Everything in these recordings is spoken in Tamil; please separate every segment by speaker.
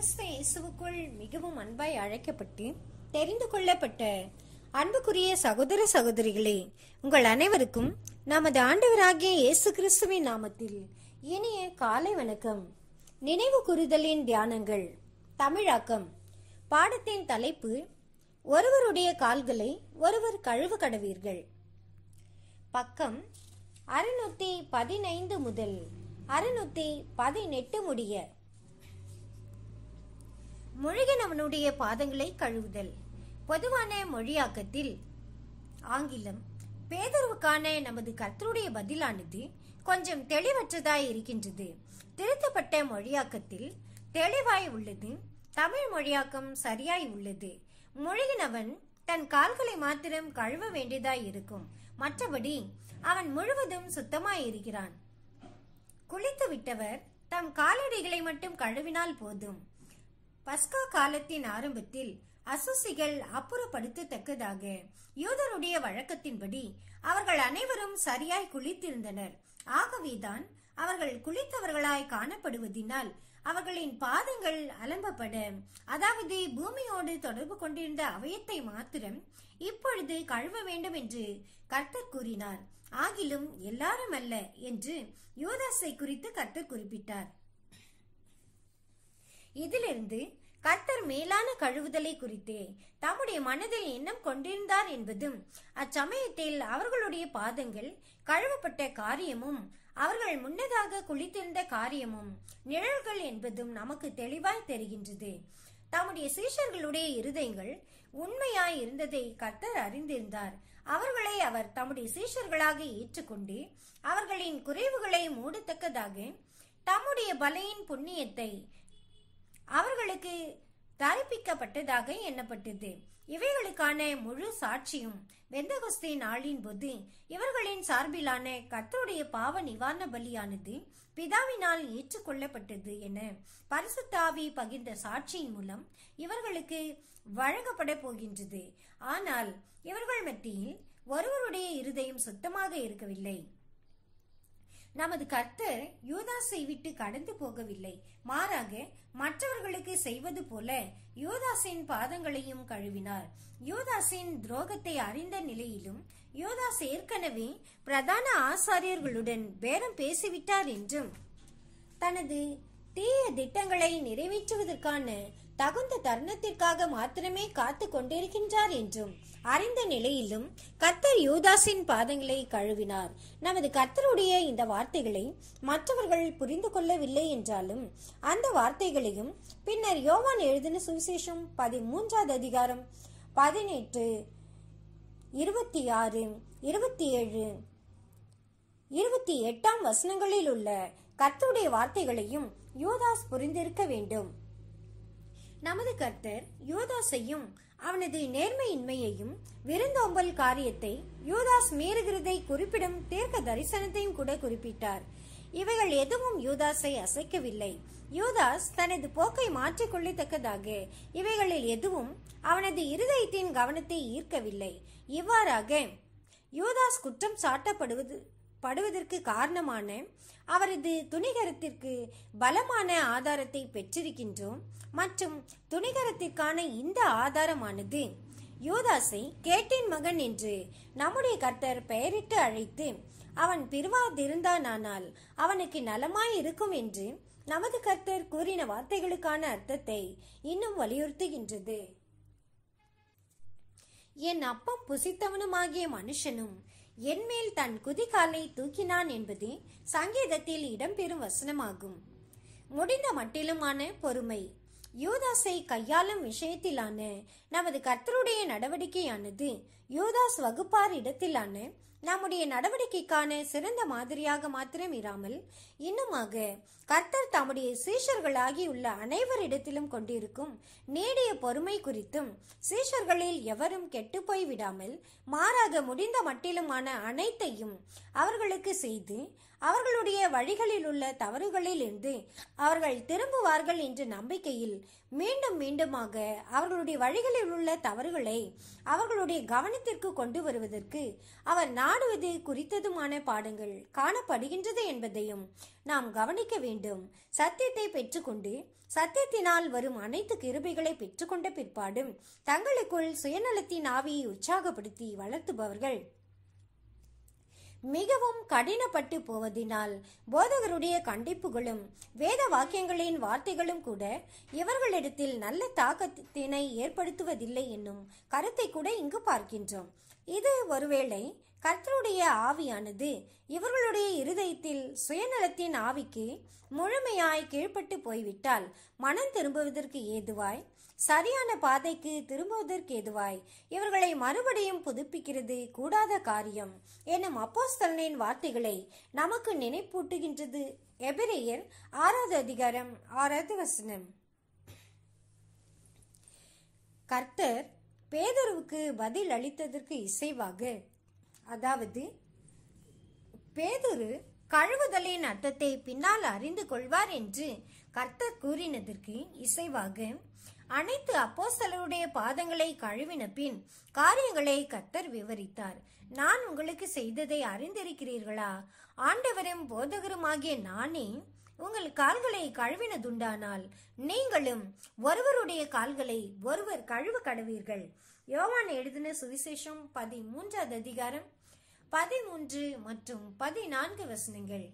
Speaker 1: கிறிஸ்து இயேசுவுக்குள் மிகவும் அன்பாய் அழைக்கப்பட்டு தெரிந்து கொள்ளப்பட்ட அன்புக்குரிய சகோதர சகோதரிகளே உங்கள் அனைவருக்கும் நமது ஆண்டவராகிய இயேசு கிறிஸ்துவின் நாமத்தில் இனிய காலை வணக்கம் நினைவு கூறுதலின் தியானங்கள் தமிழாக்கம் பாடத்தின் தலைப்பு ஒருவருடைய கால்களை ஒருவர் கழுவு கடவீர்கள் பக்கம் அறுநூத்தி பதினைந்து முதல் அறுநூத்தி பதினெட்டு முடிய முழுகினவனுடைய பாதங்களை கழுவுதல் பொதுவான மொழியாக்கத்தில் ஆங்கிலம் பேதர்வுக்கான நமது கர்த்தருடைய பதிலானது கொஞ்சம் தெளிவற்றதாய் இருக்கின்றது திருத்தப்பட்ட மொழியாக்கத்தில் தெளிவாய் உள்ளது தமிழ் மொழியாக்கம் சரியாய் உள்ளது முழுகினவன் தன் கால்களை மாத்திரம் கழுவ வேண்டியதாய் இருக்கும் மற்றபடி அவன் முழுவதும் சுத்தமாய் இருக்கிறான் குளித்து விட்டவர் தம் காலடிகளை மட்டும் கழுவினால் போதும் பஸ்கா காலத்தின் ஆரம்பத்தில் அசுசிகள் அப்புறப்படுத்தத்தக்கதாக யூதருடைய வழக்கத்தின்படி அவர்கள் அனைவரும் சரியாய் குளித்திருந்தனர் ஆகவேதான் அவர்கள் குளித்தவர்களாய் காணப்படுவதினால் அவர்களின் பாதங்கள் அலம்பப்பட அதாவது பூமியோடு தொடர்பு கொண்டிருந்த அவயத்தை மாத்திரம் இப்பொழுது கழுவ வேண்டும் என்று கர்த்தர் கூறினார் ஆகிலும் எல்லாரும் அல்ல என்று யூதாஸை குறித்து கர்த்தர் குறிப்பிட்டார் இதிலிருந்து கர்த்தர் மேலான கழுவுதலை குறித்தே தம்முடைய மனதில் எண்ணம் கொண்டிருந்தார் என்பதும் அச்சமயத்தில் அவர்களுடைய பாதங்கள் கழுவப்பட்ட காரியமும் அவர்கள் முன்னதாக குளித்திருந்த காரியமும் நிழல்கள் என்பதும் நமக்கு தெளிவாய் தெரிகின்றது தம்முடைய சீஷர்களுடைய இருதயங்கள் உண்மையாய் இருந்ததை கர்த்தர் அறிந்திருந்தார் அவர்களை அவர் தம்முடைய சீஷர்களாக ஏற்றுக்கொண்டு அவர்களின் குறைவுகளை மூடத்தக்கதாக தம்முடைய பலையின் புண்ணியத்தை அவர்களுக்கு தரிப்பிக்கப்பட்டதாக எண்ணப்பட்டது இவைகளுக்கான முழு சாட்சியும் வெந்தகஸ்தே நாளின் போது இவர்களின் சார்பிலான கர்த்தருடைய பாவ நிவாரண பலியானது பிதாவினால் ஏற்றுக்கொள்ளப்பட்டது என பரிசுத்தாவி பகிர்ந்த சாட்சியின் மூலம் இவர்களுக்கு வழங்கப்பட போகின்றது ஆனால் இவர்கள் மத்தியில் ஒருவருடைய இருதயம் சுத்தமாக இருக்கவில்லை நமது கர்த்தர் யூதாஸை விட்டு கடந்து போகவில்லை மாறாக மற்றவர்களுக்கு செய்வது போல யூதாஸின் பாதங்களையும் கழுவினார் யூதாஸின் துரோகத்தை அறிந்த நிலையிலும் யூதாஸ் ஏற்கனவே பிரதான ஆசாரியர்களுடன் பேரம் பேசிவிட்டார் என்றும் தனது தீய திட்டங்களை நிறைவேற்றுவதற்கான தகுந்த தருணத்திற்காக மாத்திரமே காத்து கொண்டிருக்கின்றார் என்றும் அறிந்த நிலையிலும் கர்த்தர் யூதாஸின் பாதங்களை கழுவினார் நமது கர்த்தருடைய இந்த வார்த்தைகளை மற்றவர்கள் புரிந்து கொள்ளவில்லை என்றாலும் அந்த வார்த்தைகளையும் பின்னர் யோவான் எழுதின சுவிசேஷம் பதிமூன்றாவது அதிகாரம் பதினெட்டு இருபத்தி ஆறு இருபத்தி ஏழு இருபத்தி எட்டாம் வசனங்களில் உள்ள கர்த்தருடைய வார்த்தைகளையும் யூதாஸ் புரிந்திருக்க வேண்டும் நமது கர்த்தர் யூதாஸையும் அவனது நேர்மையின்மையையும் விருந்தோம்பல் காரியத்தை யூதாஸ் மீறுகிறதை குறிப்பிடும் தீர்க்க தரிசனத்தையும் கூட குறிப்பிட்டார் இவைகள் எதுவும் யூதாஸை அசைக்கவில்லை யூதாஸ் தனது போக்கை மாற்றிக்கொள்ளத்தக்கதாக இவைகளில் எதுவும் அவனது இருதயத்தின் கவனத்தை ஈர்க்கவில்லை இவ்வாறாக யூதாஸ் குற்றம் சாட்டப்படுவது படுவதற்கு காரணமான அவரது துணிகரத்திற்கு பலமான ஆதாரத்தை பெற்றிருக்கின்றோம் மற்றும் துணிகரத்திற்கான இந்த ஆதாரமானது யூதாஸை கேட்டின் மகன் என்று நம்முடைய கர்த்தர் பெயரிட்டு அழைத்து அவன் பிரிவாதிருந்தானால் அவனுக்கு நலமாய் இருக்கும் என்று நமது கர்த்தர் கூறின வார்த்தைகளுக்கான அர்த்தத்தை இன்னும் வலியுறுத்துகின்றது என் அப்பம் புசித்தவனுமாகிய மனுஷனும் என்மேல் தன் குதிகாலை தூக்கினான் என்பது சங்கீதத்தில் இடம்பெறும் வசனமாகும் முடிந்த மட்டிலுமான பொறுமை யூதாஸை கையாளும் விஷயத்திலான நமது கர்த்தருடைய நடவடிக்கையானது யூதாஸ் வகுப்பார் இடத்திலான நம்முடைய நடவடிக்கைக்கான சிறந்த மாதிரியாக மாத்திரம் இராமல் இன்னுமாக கர்த்தர் தம்முடைய சீஷர்களாகியுள்ள அனைவரிடத்திலும் கொண்டிருக்கும் நீடிய பொறுமை குறித்தும் சீஷர்களில் எவரும் கெட்டுப்போய் விடாமல் மாறாக முடிந்த மட்டிலுமான அனைத்தையும் அவர்களுக்கு செய்து அவர்களுடைய வழிகளில் உள்ள தவறுகளில் இருந்து அவர்கள் திரும்புவார்கள் என்ற நம்பிக்கையில் மீண்டும் மீண்டுமாக அவர்களுடைய வழிகளில் உள்ள தவறுகளை அவர்களுடைய கவனத்திற்கு கொண்டு வருவதற்கு அவர் நாடுவது குறித்ததுமான பாடங்கள் காணப்படுகின்றது என்பதையும் நாம் கவனிக்க வேண்டும் சத்தியத்தை பெற்றுக்கொண்டு சத்தியத்தினால் வரும் அனைத்து கிருபைகளை பெற்றுக்கொண்ட பிற்பாடும் தங்களுக்குள் சுயநலத்தின் ஆவியை உற்சாகப்படுத்தி வளர்த்துபவர்கள் மிகவும் கடினப்பட்டு போவதினால் போதகருடைய கண்டிப்புகளும் வேத வாக்கியங்களின் வார்த்தைகளும் கூட இவர்களிடத்தில் நல்ல தாக்கத்தினை ஏற்படுத்துவதில்லை என்னும் கருத்தை கூட இங்கு பார்க்கின்றோம் இது ஒருவேளை கர்த்தருடைய ஆவியானது இவர்களுடைய இருதயத்தில் சுயநலத்தின் ஆவிக்கு முழுமையாய் கீழ்ப்பட்டு போய்விட்டால் மனம் திரும்புவதற்கு ஏதுவாய் சரியான பாதைக்கு திரும்புவதற்கு ஏதுவாய் இவர்களை மறுபடியும் புதுப்பிக்கிறது கூடாத காரியம் எனும் அப்போஸ்தலனின் வார்த்தைகளை நமக்கு நினைப்பூட்டுகின்றது எபிரேயர் ஆறாவது அதிகாரம் ஆறாவது வசனம் கர்த்தர் பேதருவுக்கு பதில் அளித்ததற்கு இசைவாக அதாவது பேதுரு கழுவுதலின் அர்த்தத்தை பின்னால் அறிந்து கொள்வார் என்று கர்த்தர் கூறினதற்கு இசைவாக அனைத்து அப்போஸ்தலருடைய பாதங்களை கழுவின பின் காரியங்களை கர்த்தர் விவரித்தார் நான் உங்களுக்கு செய்ததை அறிந்திருக்கிறீர்களா ஆண்டவரும் போதகருமாகிய நானே உங்கள் கால்களை கழுவினதுண்டானால் நீங்களும் ஒருவருடைய கால்களை ஒருவர் கழுவ கடவீர்கள் யோவான் எழுதின சுவிசேஷம் பதிமூன்றாவது அதிகாரம் பதிமூன்று மற்றும் பதினான்கு வசனங்கள்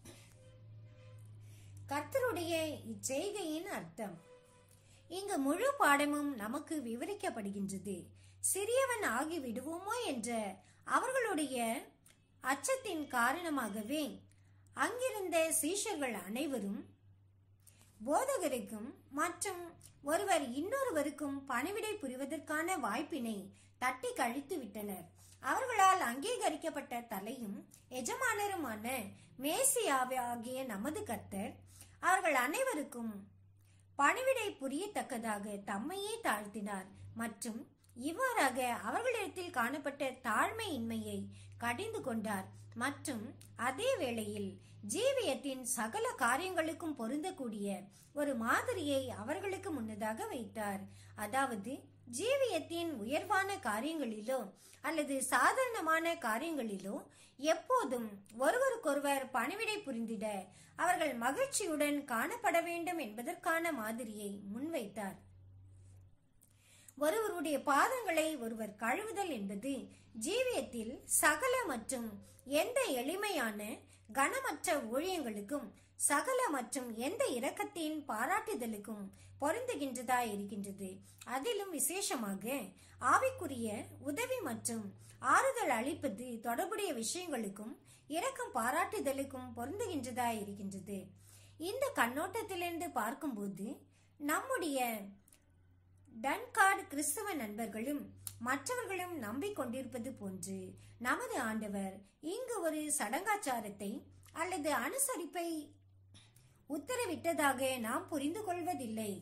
Speaker 1: கர்த்தருடைய இச்செய்கையின் அர்த்தம் இங்கு முழு பாடமும் நமக்கு விவரிக்கப்படுகின்றது சிறியவன் ஆகி விடுவோமோ என்ற அவர்களுடைய அச்சத்தின் காரணமாகவே அங்கிருந்த சீஷர்கள் அனைவரும் போதகருக்கும் மற்றும் ஒருவர் இன்னொருவருக்கும் பணிவிடை புரிவதற்கான வாய்ப்பினை தட்டி கழித்து விட்டனர் அவர்களால் அங்கீகரிக்கப்பட்ட தலையும் எஜமானருமான மேசியாவாகிய நமது கர்த்தர் அவர்கள் அனைவருக்கும் பணிவிடை புரியத்தக்கதாக தம்மையே தாழ்த்தினார் மற்றும் இவ்வாறாக அவர்களிடத்தில் காணப்பட்ட தாழ்மையின்மையை கடிந்து கொண்டார் மற்றும் அதே வேளையில் ஜீவியத்தின் சகல காரியங்களுக்கும் பொருந்தக்கூடிய ஒரு மாதிரியை அவர்களுக்கு முன்னதாக வைத்தார் அதாவது ஜீவியத்தின் உயர்வான காரியங்களிலோ அல்லது சாதாரணமான காரியங்களிலோ எப்போதும் ஒருவருக்கொருவர் பணிவிடை புரிந்திட அவர்கள் மகிழ்ச்சியுடன் காணப்பட வேண்டும் என்பதற்கான மாதிரியை முன்வைத்தார் ஒருவருடைய பாதங்களை ஒருவர் கழுவுதல் என்பது ஜீவியத்தில் சகல மற்றும் எந்த எளிமையான கனமற்ற ஊழியங்களுக்கும் சகல மற்றும் எந்த இரக்கத்தின் பாராட்டுதலுக்கும் பொருந்துகின்றதா இருக்கின்றது அதிலும் விசேஷமாக ஆவிக்குரிய உதவி மற்றும் ஆறுதல் அளிப்பது தொடர்புடைய விஷயங்களுக்கும் இரக்கம் பாராட்டுதலுக்கும் பொருந்துகின்றதா இருக்கின்றது இந்த கண்ணோட்டத்திலிருந்து பார்க்கும்போது நம்முடைய டன்கார்டு கிறிஸ்தவ நண்பர்களும் மற்றவர்களும் நம்பிக்கொண்டிருப்பது போன்று நமது ஆண்டவர் இங்கு ஒரு சடங்காச்சாரத்தை அல்லது அனுசரிப்பை உத்தரவிட்டதாக நாம் புரிந்து கொள்வதில்லை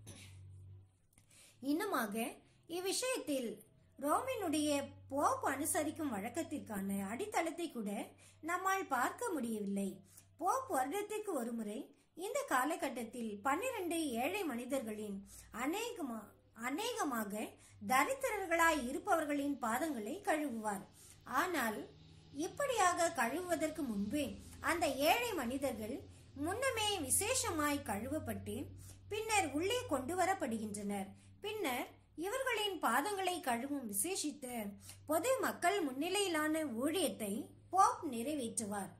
Speaker 1: இன்னுமாக இவ்விஷயத்தில் ரோமினுடைய போப் அனுசரிக்கும் வழக்கத்திற்கான அடித்தளத்தை கூட நம்மால் பார்க்க முடியவில்லை போப் வருடத்திற்கு ஒருமுறை இந்த காலகட்டத்தில் பன்னிரண்டு ஏழை மனிதர்களின் அநேகமா அநேகமாக தரித்திரர்களாய் இருப்பவர்களின் பாதங்களை கழுவுவார் ஆனால் இப்படியாக கழுவுவதற்கு முன்பே அந்த ஏழை மனிதர்கள் முன்னமே விசேஷமாய் கழுவப்பட்டு பின்னர் உள்ளே கொண்டு வரப்படுகின்றனர் பின்னர் இவர்களின் பாதங்களை கழுவும் விசேஷித்த பொது மக்கள் முன்னிலையிலான ஊழியத்தை போப் நிறைவேற்றுவார்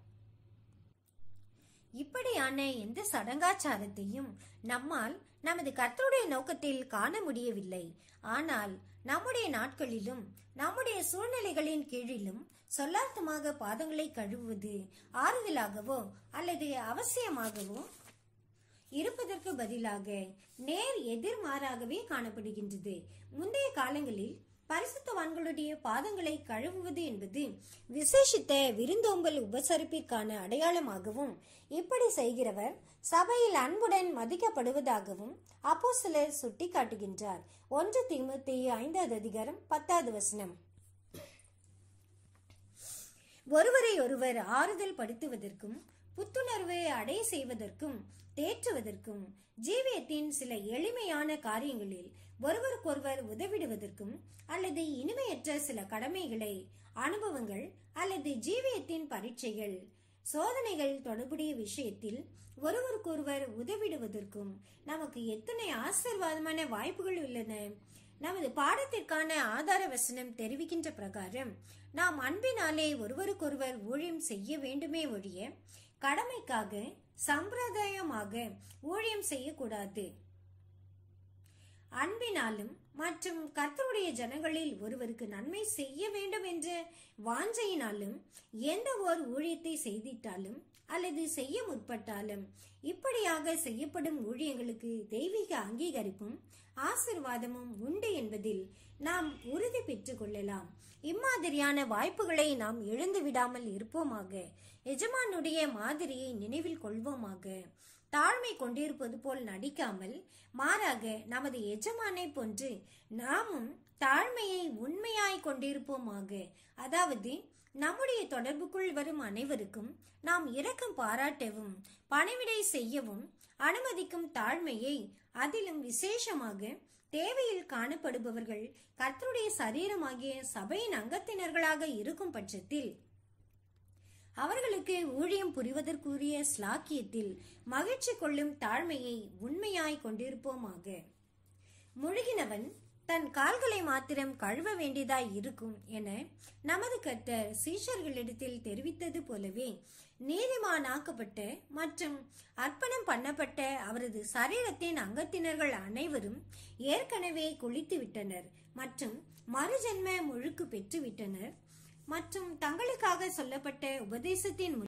Speaker 1: இப்படியான எந்த சடங்காச்சாரத்தையும் நம்மால் நமது கர்த்தருடைய நோக்கத்தில் காண முடியவில்லை ஆனால் நம்முடைய நாட்களிலும் நம்முடைய சூழ்நிலைகளின் கீழிலும் சொல்லார்த்தமாக பாதங்களை கழுவுவது ஆறுதலாகவோ அல்லது அவசியமாகவோ இருப்பதற்கு பதிலாக நேர் எதிர்மாறாகவே காணப்படுகின்றது முந்தைய காலங்களில் பரிசுத்தவான்களுடைய பாதங்களை கழுவுவது என்பது விசேஷித்த விருந்தோம்பல் உபசரிப்பிற்கான அடையாளமாகவும் இப்படி செய்கிறவர் சபையில் அன்புடன் மதிக்கப்படுவதாகவும் அப்போ சிலர் சுட்டி காட்டுகின்றார் ஒன்று தீமுத்தி ஐந்தாவது அதிகாரம் பத்தாவது வசனம் ஒருவரை ஒருவர் ஆறுதல் படுத்துவதற்கும் புத்துணர்வை அடைய செய்வதற்கும் தேற்றுவதற்கும் ஜீவியத்தின் சில எளிமையான காரியங்களில் ஒருவருக்கொருவர் உதவிடுவதற்கும் அல்லது இனிமையற்ற சில கடமைகளை அனுபவங்கள் அல்லது ஜீவியத்தின் பரீட்சைகள் சோதனைகள் தொடர்புடைய விஷயத்தில் ஒருவருக்கொருவர் உதவிடுவதற்கும் நமக்கு எத்தனை ஆசீர்வாதமான வாய்ப்புகள் உள்ளன நமது பாடத்திற்கான ஆதார வசனம் தெரிவிக்கின்ற பிரகாரம் நாம் அன்பினாலே ஒருவருக்கொருவர் ஊழியம் செய்ய வேண்டுமே ஒழிய கடமைக்காக சம்பிரதாயமாக ஊழியம் செய்யக்கூடாது அன்பினாலும் மற்றும் கர்த்தருடைய ஜனங்களில் ஒருவருக்கு நன்மை செய்ய வேண்டும் என்ற வாஞ்சையினாலும் எந்த ஓர் ஊழியத்தை செய்திட்டாலும் அல்லது செய்ய முற்பட்டாலும் இப்படியாக செய்யப்படும் ஊழியங்களுக்கு தெய்வீக அங்கீகரிப்பும் ஆசிர்வாதமும் உண்டு என்பதில் நாம் உறுதி பெற்றுக் கொள்ளலாம் இம்மாதிரியான வாய்ப்புகளை நாம் இழந்து விடாமல் இருப்போமாக எஜமானுடைய மாதிரியை நினைவில் கொள்வோமாக தாழ்மை கொண்டிருப்பது போல் நடிக்காமல் மாறாக நமது எஜமானை போன்று நாமும் தாழ்மையை உண்மையாய் கொண்டிருப்போமாக அதாவது நம்முடைய தொடர்புக்குள் வரும் அனைவருக்கும் நாம் இரக்கம் பாராட்டவும் பணிவிடை செய்யவும் அனுமதிக்கும் தாழ்மையை அதிலும் விசேஷமாக தேவையில் காணப்படுபவர்கள் கர்த்தருடைய சரீரமாகிய சபையின் அங்கத்தினர்களாக இருக்கும் பட்சத்தில் அவர்களுக்கு ஊழியம் புரிவதற்குரிய ஸ்லாக்கியத்தில் மகிழ்ச்சி கொள்ளும் தாழ்மையை உண்மையாய் கொண்டிருப்போமாக முழுகினவன் தன் கால்களை மாத்திரம் கழுவ வேண்டியதாய் இருக்கும் என நமது கர்த்தர் சீஷர்களிடத்தில் தெரிவித்தது போலவே நீதிமானாக்கப்பட்ட மற்றும் அர்ப்பணம் பண்ணப்பட்ட அவரது சரீரத்தின் அங்கத்தினர்கள் அனைவரும் ஏற்கனவே குளித்து விட்டனர் மற்றும் மறுஜென்ம முழுக்கு பெற்று விட்டனர் மற்றும் தங்களுக்காக சொல்லப்பட்ட உபதேசத்தின்